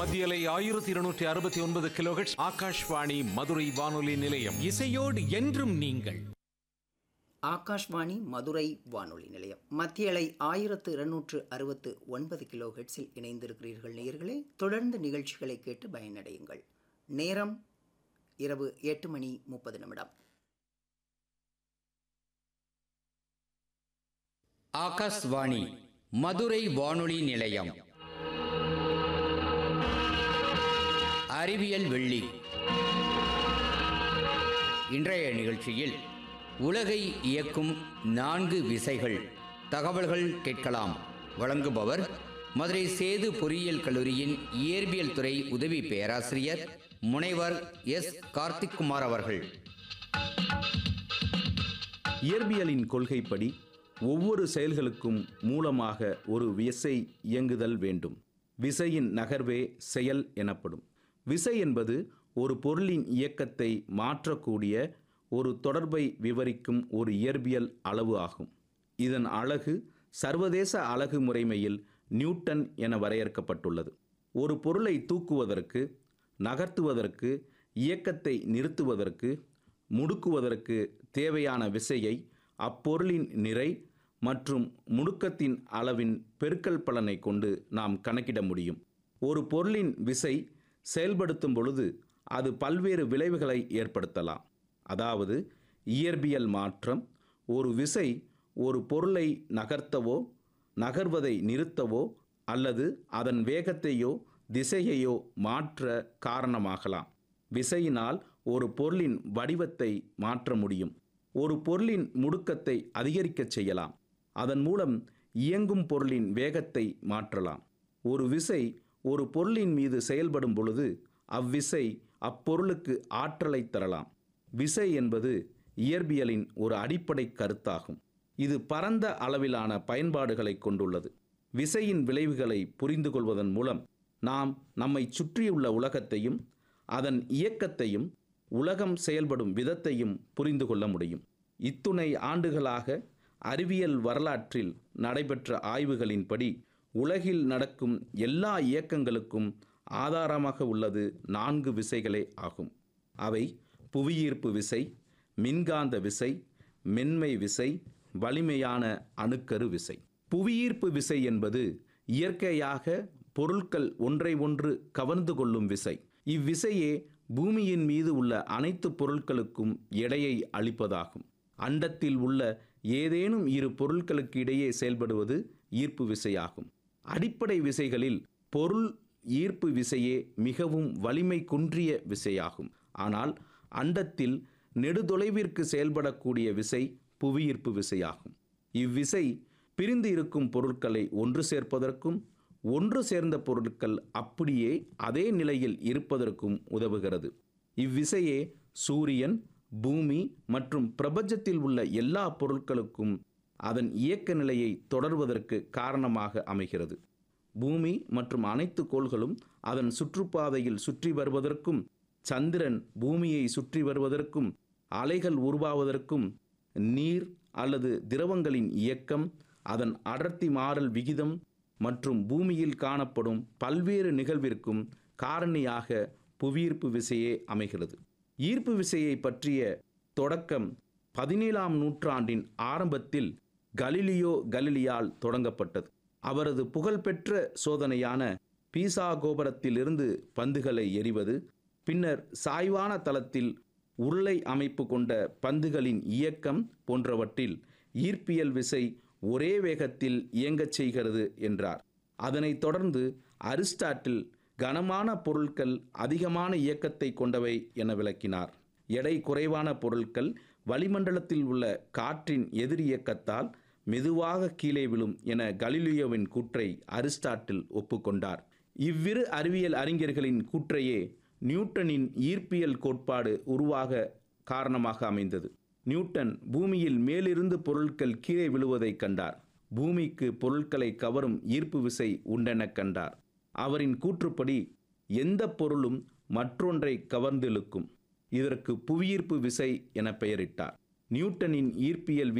மத்தியலை ஆயிரத்தி இருநூற்றி அறுபத்தி ஒன்பது கிலோஹெட்ஸ் ஆகாஷ்வாணி மதுரை வானொலி நிலையம் இசையோடு என்றும் நீங்கள் ஆகாஷ்வாணி மதுரை வானொலி நிலையம் மத்திய அலை ஆயிரத்து இருநூற்று அறுபத்து ஒன்பது கிலோ ஹெட்ஸில் இணைந்திருக்கிறீர்கள் நேயர்களே தொடர்ந்து நிகழ்ச்சிகளை கேட்டு பயனடையுங்கள் நேரம் இரவு எட்டு மணி முப்பது நிமிடம் ஆகாஷ்வாணி மதுரை வானொலி நிலையம் அறிவியல் வெள்ளி இன்றைய நிகழ்ச்சியில் உலகை இயக்கும் நான்கு விசைகள் தகவல்கள் கேட்கலாம் வழங்குபவர் மதுரை சேது பொறியியல் கல்லூரியின் இயற்பியல் துறை உதவி பேராசிரியர் முனைவர் எஸ் கார்த்திக்குமார் அவர்கள் இயற்பியலின் கொள்கைப்படி ஒவ்வொரு செயல்களுக்கும் மூலமாக ஒரு விசை இயங்குதல் வேண்டும் விசையின் நகர்வே செயல் எனப்படும் விசை என்பது ஒரு பொருளின் இயக்கத்தை மாற்றக்கூடிய ஒரு தொடர்பை விவரிக்கும் ஒரு இயற்பியல் அளவு ஆகும் இதன் அலகு சர்வதேச அலகு முறைமையில் நியூட்டன் என வரையறுக்கப்பட்டுள்ளது ஒரு பொருளை தூக்குவதற்கு நகர்த்துவதற்கு இயக்கத்தை நிறுத்துவதற்கு முடுக்குவதற்கு தேவையான விசையை அப்பொருளின் நிறை மற்றும் முடுக்கத்தின் அளவின் பெருக்கல் பலனை கொண்டு நாம் கணக்கிட முடியும் ஒரு பொருளின் விசை செயல்படுத்தும் பொழுது அது பல்வேறு விளைவுகளை ஏற்படுத்தலாம் அதாவது இயற்பியல் மாற்றம் ஒரு விசை ஒரு பொருளை நகர்த்தவோ நகர்வதை நிறுத்தவோ அல்லது அதன் வேகத்தையோ திசையையோ மாற்ற காரணமாகலாம் விசையினால் ஒரு பொருளின் வடிவத்தை மாற்ற முடியும் ஒரு பொருளின் முடுக்கத்தை அதிகரிக்கச் செய்யலாம் அதன் மூலம் இயங்கும் பொருளின் வேகத்தை மாற்றலாம் ஒரு விசை ஒரு பொருளின் மீது செயல்படும் பொழுது அவ்விசை அப்பொருளுக்கு ஆற்றலை தரலாம் விசை என்பது இயற்பியலின் ஒரு அடிப்படை கருத்தாகும் இது பரந்த அளவிலான பயன்பாடுகளை கொண்டுள்ளது விசையின் விளைவுகளை புரிந்து கொள்வதன் மூலம் நாம் நம்மை சுற்றியுள்ள உலகத்தையும் அதன் இயக்கத்தையும் உலகம் செயல்படும் விதத்தையும் புரிந்து கொள்ள முடியும் இத்துணை ஆண்டுகளாக அறிவியல் வரலாற்றில் நடைபெற்ற ஆய்வுகளின்படி உலகில் நடக்கும் எல்லா இயக்கங்களுக்கும் ஆதாரமாக உள்ளது நான்கு விசைகளே ஆகும் அவை புவியீர்ப்பு விசை மின்காந்த விசை மென்மை விசை வலிமையான அணுக்கரு விசை புவியீர்ப்பு விசை என்பது இயற்கையாக பொருட்கள் ஒன்றை ஒன்று கவர்ந்து கொள்ளும் விசை இவ்விசையே பூமியின் மீது உள்ள அனைத்து பொருட்களுக்கும் எடையை அளிப்பதாகும் அண்டத்தில் உள்ள ஏதேனும் இரு பொருட்களுக்கு இடையே செயல்படுவது ஈர்ப்பு விசையாகும் அடிப்படை விசைகளில் பொருள் ஈர்ப்பு விசையே மிகவும் வலிமை குன்றிய விசையாகும் ஆனால் அண்டத்தில் நெடுதொலைவிற்கு செயல்படக்கூடிய விசை புவியீர்ப்பு விசையாகும் இவ்விசை பிரிந்து இருக்கும் பொருட்களை ஒன்று சேர்ப்பதற்கும் ஒன்று சேர்ந்த பொருட்கள் அப்படியே அதே நிலையில் இருப்பதற்கும் உதவுகிறது இவ்விசையே சூரியன் பூமி மற்றும் பிரபஞ்சத்தில் உள்ள எல்லா பொருட்களுக்கும் அதன் இயக்க நிலையை தொடர்வதற்கு காரணமாக அமைகிறது பூமி மற்றும் அனைத்து கோள்களும் அதன் சுற்றுப்பாதையில் சுற்றி வருவதற்கும் சந்திரன் பூமியை சுற்றி வருவதற்கும் அலைகள் உருவாவதற்கும் நீர் அல்லது திரவங்களின் இயக்கம் அதன் அடர்த்தி மாறல் விகிதம் மற்றும் பூமியில் காணப்படும் பல்வேறு நிகழ்விற்கும் காரணியாக புவியீர்ப்பு விசையே அமைகிறது ஈர்ப்பு விசையை பற்றிய தொடக்கம் பதினேழாம் நூற்றாண்டின் ஆரம்பத்தில் கலிலியோ கலிலியால் தொடங்கப்பட்டது அவரது புகழ்பெற்ற சோதனையான பீசா கோபுரத்திலிருந்து பந்துகளை எறிவது பின்னர் சாய்வான தளத்தில் உருளை அமைப்பு கொண்ட பந்துகளின் இயக்கம் போன்றவற்றில் ஈர்ப்பியல் விசை ஒரே வேகத்தில் இயங்கச் செய்கிறது என்றார் அதனைத் தொடர்ந்து அரிஸ்டாட்டில் கனமான பொருட்கள் அதிகமான இயக்கத்தை கொண்டவை என விளக்கினார் எடை குறைவான பொருட்கள் வளிமண்டலத்தில் உள்ள காற்றின் எதிர் இயக்கத்தால் மெதுவாக கீழே விழும் என கலிலியோவின் கூற்றை அரிஸ்டாட்டில் ஒப்புக்கொண்டார் இவ்விரு அறிவியல் அறிஞர்களின் கூற்றையே நியூட்டனின் ஈர்ப்பியல் கோட்பாடு உருவாக காரணமாக அமைந்தது நியூட்டன் பூமியில் மேலிருந்து பொருட்கள் கீழே விழுவதை கண்டார் பூமிக்கு பொருட்களை கவரும் ஈர்ப்பு விசை உண்டென கண்டார் அவரின் கூற்றுப்படி எந்த பொருளும் மற்றொன்றை கவர்ந்திழுக்கும் இதற்கு புவியீர்ப்பு விசை என பெயரிட்டார் நியூட்டனின் ஈர்ப்பியல்